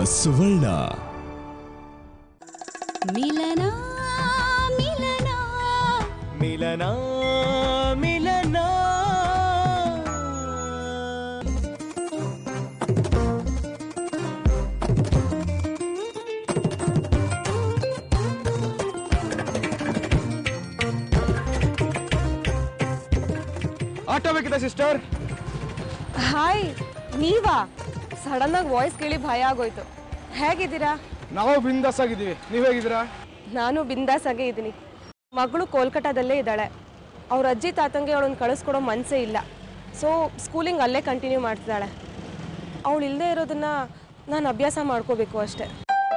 ಸುವರ್ಣ ಮಿಲನ ಮಿಲನ ಮಿಲನ ಮಿಲನ ಆಟೋ ಬೇಕಿದೆ ಸಿಸ್ಟರ್ ಹಾಯ್ ನೀವಾ ಸಡನ್ ಆಗಿ ವಾಯ್ಸ್ ಕೇಳಿ ಭಯ ಆಗೋಯ್ತು ಹೇಗಿದ್ದೀರಾ ನಾವು ಬಿಂದಾಸ್ ಆಗಿದ್ದೀವಿ ನೀವು ಹೇಗಿದ್ದೀರಾ ನಾನು ಬಿಂದಾಸ್ ಆಗೇ ಇದ್ದೀನಿ ಮಗಳು ಕೋಲ್ಕತ್ತಾದಲ್ಲೇ ಇದ್ದಾಳೆ ಅವ್ರ ಅಜ್ಜಿ ತಾತಂಗೆ ಅವಳನ್ನ ಕಳಿಸ್ಕೊಡೋ ಮನಸ್ಸೇ ಇಲ್ಲ ಸೊ ಸ್ಕೂಲಿಂಗ್ ಅಲ್ಲೇ ಕಂಟಿನ್ಯೂ ಮಾಡ್ತಿದ್ದಾಳೆ ಅವಳು ಇಲ್ಲದೆ ಇರೋದನ್ನ ನಾನು ಅಭ್ಯಾಸ ಮಾಡ್ಕೋಬೇಕು ಅಷ್ಟೇ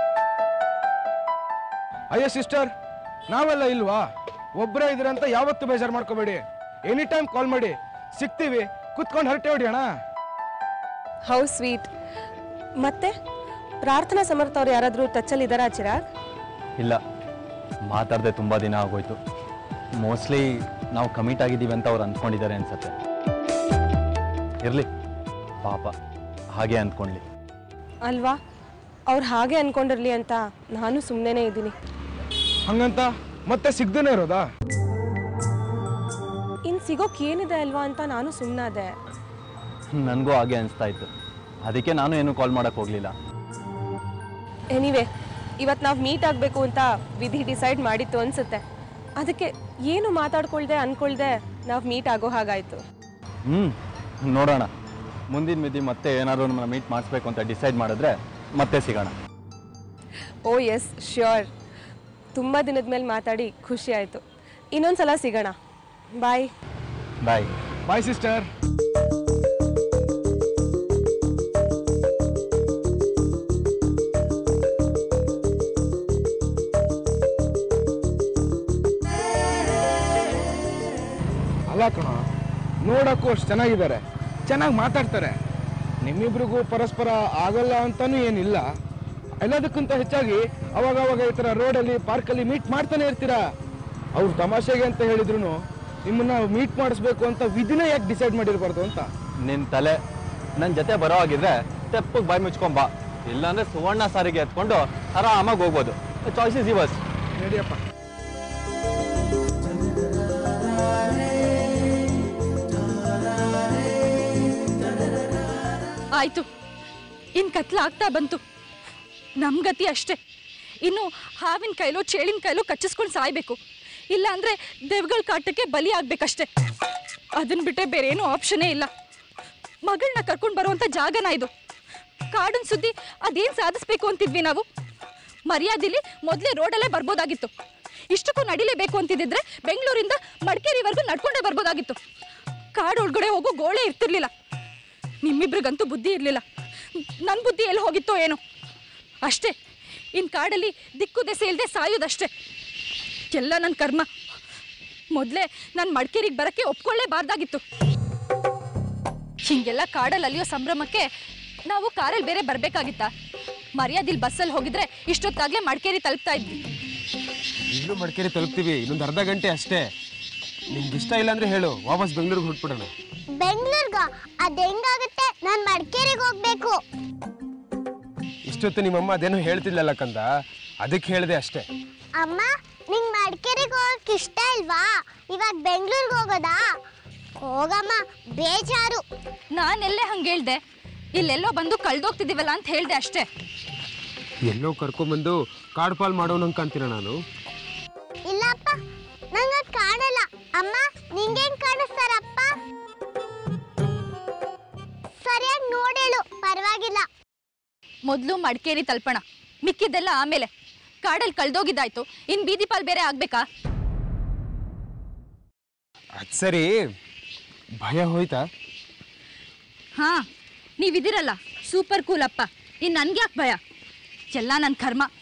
ಅಯ್ಯೋ ಸಿಸ್ಟರ್ ನಾವೆಲ್ಲ ಇಲ್ವಾ ಒಬ್ಬರೇ ಇದ್ದೀರಾ ಅಂತ ಯಾವತ್ತೂ ಬೇಜಾರು ಮಾಡ್ಕೋಬೇಡಿ ಎನಿ ಟೈಮ್ ಕಾಲ್ ಮಾಡಿ ಸಿಗ್ತೀವಿ ಕುತ್ಕೊಂಡು ಹರಟೆ ಹೊಡಿಯೋಣ ಹೌ ಸ್ವೀಟ್ ಮತ್ತೆ ಪ್ರಾರ್ಥನಾ ಸಮರ್ಥ ಅವ್ರು ಯಾರಾದರೂ ಟಚ್ಚಲ್ಲಿ ಇದ್ದಾರಾ ಚಿರಾಗ್ ಇಲ್ಲ ಮಾತಾಡದೆ ತುಂಬ ದಿನ ಆಗೋಯ್ತು ಮೋಸ್ಟ್ಲಿ ನಾವು ಕಮಿಟ್ ಆಗಿದ್ದೀವಿ ಅಂತ ಅವ್ರು ಅಂದ್ಕೊಂಡಿದ್ದಾರೆ ಅನ್ಸತ್ತೆ ಇರಲಿ ಪಾಪ ಹಾಗೆ ಅಂದ್ಕೊಳ್ಳಿ ಅಲ್ವಾ ಅವ್ರು ಹಾಗೆ ಅನ್ಕೊಂಡಿರ್ಲಿ ಅಂತ ನಾನು ಸುಮ್ಮನೆ ಇದ್ದೀನಿ ಹಂಗಂತ ಮತ್ತೆ ಸಿಗ್ದೇನೆ ಇರೋದಾ ಇನ್ನು ಸಿಗೋಕೆ ಏನಿದೆ ಅಲ್ವಾ ಅಂತ ನಾನು ಸುಮ್ಮನಾದೆ ನನಗೂ ಹಾಗೆ ಅನಿಸ್ತಾ ಇತ್ತು ಅದಕ್ಕೆ ನಾನು ಏನು ಕಾಲ್ ಮಾಡೋಕ್ಕೆ ಹೋಗಲಿಲ್ಲ ಎನಿವೆ ಇವತ್ತು ನಾವು ಮೀಟ್ ಆಗಬೇಕು ಅಂತ ವಿಧಿ ಡಿಸೈಡ್ ಮಾಡಿತ್ತು ಅನ್ಸುತ್ತೆ ಅದಕ್ಕೆ ಏನು ಮಾತಾಡ್ಕೊಳ್ದೆ ಅನ್ಕೊಳ್ದೆ ನಾವು ಮೀಟ್ ಆಗೋ ಹಾಗಾಯ್ತು ಹ್ಞೂ ನೋಡೋಣ ಮುಂದಿನ ಮಿತಿ ಮತ್ತೆ ಏನಾದರೂ ನಮ್ಮನ್ನ ಮೀಟ್ ಮಾಡಿಸ್ಬೇಕು ಅಂತ ಡಿಸೈಡ್ ಮಾಡಿದ್ರೆ ಮತ್ತೆ ಸಿಗೋಣ ಓ ಎಸ್ ಶ್ಯೂರ್ ತುಂಬ ದಿನದ ಮೇಲೆ ಮಾತಾಡಿ ಖುಷಿ ಆಯಿತು ಇನ್ನೊಂದ್ಸಲ ಸಿಗೋಣ ಬಾಯ್ ಬಾಯ್ ಬಾಯ್ ಸಿಸ್ಟರ್ ಅಲ್ಲ ಕಣ ನೋಡಕ್ಕೂ ಅಷ್ಟು ಚೆನ್ನಾಗಿದ್ದಾರೆ ಚೆನ್ನಾಗಿ ಮಾತಾಡ್ತಾರೆ ನಿಮ್ಮಿಬ್ರಿಗೂ ಪರಸ್ಪರ ಆಗಲ್ಲ ಅಂತಾನೂ ಏನಿಲ್ಲ ಎಲ್ಲದಕ್ಕಿಂತ ಹೆಚ್ಚಾಗಿ ಅವಾಗ ಅವಾಗ ಈ ಥರ ರೋಡಲ್ಲಿ ಪಾರ್ಕಲ್ಲಿ ಮೀಟ್ ಮಾಡ್ತಾನೆ ಇರ್ತೀರಾ ಅವ್ರು ತಮಾಷೆಗೆ ಅಂತ ಹೇಳಿದ್ರು ನಿಮ್ಮನ್ನ ಮೀಟ್ ಮಾಡಿಸ್ಬೇಕು ಅಂತ ವಿಧಿನ ಯಾಕೆ ಡಿಸೈಡ್ ಮಾಡಿರ್ಬಾರ್ದು ಅಂತ ನಿನ್ನ ತಲೆ ನನ್ನ ಜೊತೆ ಬರೋ ಹಾಗಿದ್ರೆ ತೆಪ್ಪಗೆ ಬಾಯಿ ಮುಚ್ಕೊಂಬಾ ಇಲ್ಲಾಂದ್ರೆ ಸುವರ್ಣ ಸಾರಿಗೆ ಎತ್ಕೊಂಡು ಆರಾಮಾಗಿ ಹೋಗ್ಬೋದು ಚಾಯ್ಸ್ ಇಸ್ ಇವಸ್ ನಡಿಯಪ್ಪ ಆಯ್ತು ಇನ್ ಕತ್ಲಾಗ್ತಾ ಬಂತು ನಮ್ ಗತಿ ಅಷ್ಟೇ ಇನ್ನು ಹಾವಿನ ಕೈಲೋ ಚೇಳಿನ ಕೈಲೋ ಕಚ್ಚಿಸ್ಕೊಂಡು ಸಾಯ್ಬೇಕು ಇಲ್ಲ ಅಂದ್ರೆ ದೆವ್ಗಳ ಕಾಟಕ್ಕೆ ಬಲಿ ಆಗ್ಬೇಕಷ್ಟೇ ಅದನ್ನ ಬಿಟ್ಟರೆ ಬೇರೆ ಏನೂ ಆಪ್ಷನ್ನೇ ಇಲ್ಲ ಮಗಳನ್ನ ಕರ್ಕೊಂಡು ಬರುವಂಥ ಜಾಗನ ಇದು ಕಾಡಿನ ಸುದ್ದಿ ಅದೇನು ಸಾಧಿಸ್ಬೇಕು ಅಂತಿದ್ವಿ ನಾವು ಮರ್ಯಾದಿಲಿ ಮೊದಲೇ ರೋಡಲ್ಲೇ ಬರ್ಬೋದಾಗಿತ್ತು ಇಷ್ಟಕ್ಕೂ ನಡಿಲೇಬೇಕು ಅಂತಿದ್ದಿದ್ರೆ ಬೆಂಗಳೂರಿಂದ ಮಡಿಕೇರಿವರೆಗೂ ನಡ್ಕೊಂಡೇ ಬರ್ಬೋದಾಗಿತ್ತು ಕಾಡು ಒಳಗಡೆ ಹೋಗೋ ಗೋಳೆ ಇರ್ತಿರ್ಲಿಲ್ಲ ನಿಮ್ಮಿಬ್ರಿಗಂತೂ ಬುದ್ಧಿ ಇರಲಿಲ್ಲ ನನ್ನ ಬುದ್ಧಿ ಎಲ್ಲಿ ಹೋಗಿತ್ತೋ ಏನೋ ಅಷ್ಟೇ ಇನ್ನು ಕಾಡಲ್ಲಿ ದಿಕ್ಕು ದೆಸೆ ಇಲ್ಲದೆ ಸಾಯೋದಷ್ಟೇ ಎಲ್ಲ ನನ್ನ ಕರ್ಮ ಮೊದಲೇ ನಾನು ಮಡಿಕೇರಿಗೆ ಬರೋಕ್ಕೆ ಒಪ್ಕೊಳ್ಳೇಬಾರ್ದಾಗಿತ್ತು ಹೀಗೆಲ್ಲ ಕಾಡಲ್ಲಿ ಅಲಿಯೋ ಸಂಭ್ರಮಕ್ಕೆ ನಾವು ಕಾರಲ್ಲಿ ಬೇರೆ ಬರಬೇಕಾಗಿತ್ತ ಮರ್ಯಾದಿಲ್ ಬಸ್ಸಲ್ಲಿ ಹೋಗಿದ್ರೆ ಇಷ್ಟೊತ್ತಾಗಲೇ ಮಡಿಕೇರಿ ತಲುಪ್ತಾ ಇದ್ವಿ ಇಲ್ಲೂ ಮಡಿಕೇರಿ ತಲುಪ್ತೀವಿ ಇನ್ನೊಂದು ಅರ್ಧ ಗಂಟೆ ಅಷ್ಟೇ ನಿಮ್ಗೆ ಇಷ್ಟ ಇಲ್ಲ ಅಂದ್ರೆ ಹೇಳು ವಾಪಸ್ ಬೆಂಗಳೂರಿಗೆ ಹೊರಟ್ಬಿಡೋಣ ಬೆಂಗಳೂರ್ಗ ಅದ್ ಹೆಂಗಾಗುತ್ತೆ ನಾನ್ ಮಡಿಕೇರಿಗೆ ಹೋಗ್ಬೇಕು ಇಷ್ಟೊತ್ತು ನಿಮ್ಮಮ್ಮ ಅದೇನೋ ಹೇಳ್ತಿಲ್ಲಲ್ಲ ಕಂದ ಅದಕ್ಕೆ ಹೇಳಿದೆ ಅಷ್ಟೇ ಅಮ್ಮ ನಿಂಗ್ ಮಡಿಕೇರಿಗೆ ಹೋಗಕ್ ಇಷ್ಟ ಇಲ್ವಾ ಇವಾಗ ಬೆಂಗಳೂರಿಗೆ ಹೋಗೋದಾ ಹೋಗಮ್ಮ ಬೇಜಾರು ನಾನೆಲ್ಲೇ ಹಂಗೆ ಹೇಳ್ದೆ ಇಲ್ಲೆಲ್ಲೋ ಬಂದು ಕಳ್ದೋಗ್ತಿದ್ದೀವಲ್ಲ ಅಂತ ಹೇಳ್ದೆ ಅಷ್ಟೇ ಎಲ್ಲೋ ಕರ್ಕೊಂಬಂದು ಕಾಡು ಪಾಲ್ ಮಾಡೋನು ಅನ್ಕಂತೀನ ನಾನು ಇಲ್ಲಪ್ಪ ನಂಗ ಕಾಣಲ್ಲ ಅಮ್ಮ ನಿಂಗೇನ್ ಕಾಣಿಸ್ತಾರಪ್ಪ ಸರಿಯಾಗಿ ನೋಡೇಳು ಪರವಾಗಿಲ್ಲ ಮೊದಲು ಮಡಿಕೇರಿ ತಲುಪೋಣ ಮಿಕ್ಕಿದ್ದೆಲ್ಲ ಆಮೇಲೆ ಕಾಡಲ್ಲಿ ಕಳ್ದೋಗಿದ್ದಾಯ್ತು ಇನ್ ಬೀದಿ ಪಾಲ್ ಬೇರೆ ಆಗ್ಬೇಕಾ ಅದು ಸರಿ ಭಯ ಹೋಯ್ತಾ ಹಾ ನೀವಿದಿರಲ್ಲ ಸೂಪರ್ ಕೂಲ್ ಅಪ್ಪ ಇನ್ ನನ್ಗೆ ಯಾಕೆ ಭಯ ಎಲ್ಲ ನನ್ನ ಕರ್ಮ